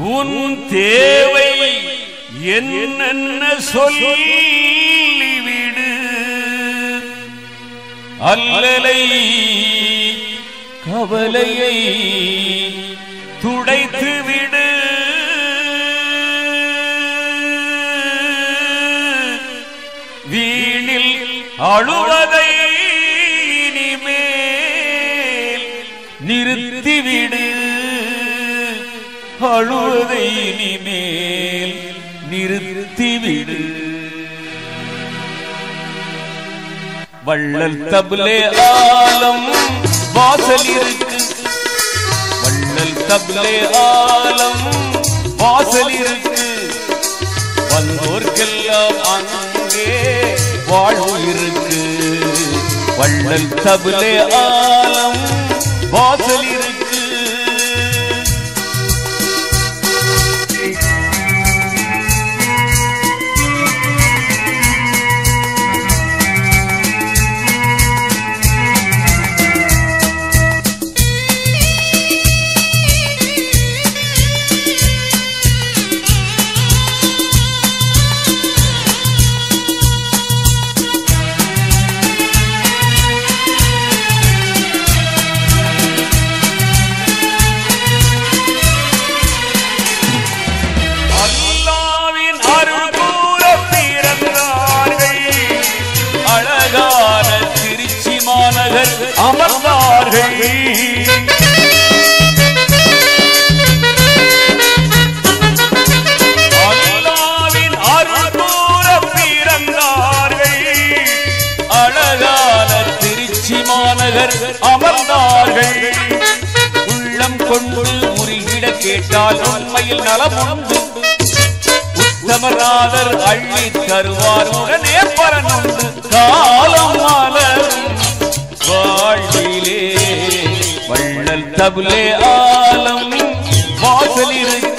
உன் தேவை என்னென்ன சொல்லிவிடு அல்லலை கவலையை துடைத்து விடு வீணில் அழுவதை இனிமேல் நிறுத்திவிடு அழுவதை இனிமேல் நிறுத்திவிடு வள்ளல் தபுலே ஆலம் வாசல் இருக்கு வள்ளல் தபுலே ஆலம் வாசல் இருக்கு வந்தோர்க்கெல்லாம் அங்கே வாழ்வு இருக்கு வள்ளல் தபுலே ஆலம் வாசல் இருக்கு அல்லாவின் அருள் கூற பிறந்தார்கள் அழகான திருச்சி மாநகர் அமர்ந்தார்கள் அல்லாவின் அருள் கூற பிறந்தார்கள் அழகான திருச்சி மாநகர் அமர்ந்தார்கள் உள்ளம் கொண்டு முறிகிட கேட்டால் உண்மையில் நலம் உண்டு உத்தமராதர் அள்ளி தருவார் உடனே பரனுண்டு காலம் மலரும் வாழ்விலே வள்ளல் தபுலே ஆலம் வாசல் இருக்கு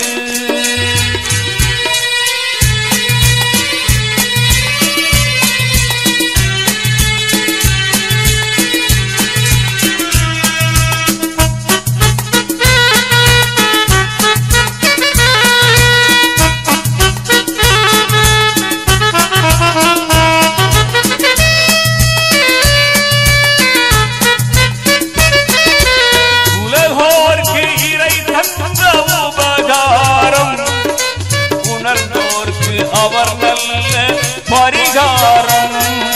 உலகோர்க்கு இறை தந்த உபகாரம் உணர்ந்தோர்க்கு அவர் நல்ல பரிகாரம்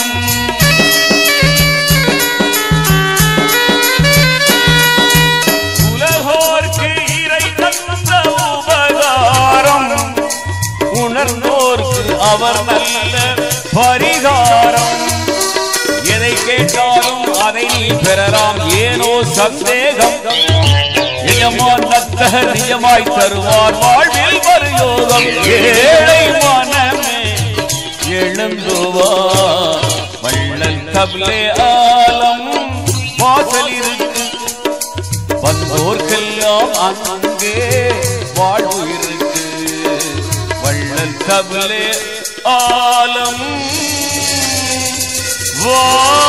உலகோர்க்கு இறை தந்த உபகாரம் உணர்ந்தோர்க்கு அவர் நல்ல பரிகாரம் எதை கேட்டாலும் அதை நீ பெறலாம் ஏனோ சந்தேகம் நிஜமான் நத்தகர் நிஜமாய் தருவார் வாழ்வில் ஒரு யோகம் ஏழை மனமே எழுந்துவா வள்ளல் கபிலே ஆலம் வாசல் இருக்கு வந்தோர்க்கெல்லாம் அங்கே வாழ்வு இருக்கு வள்ளல் கபிலே ஆலம் வா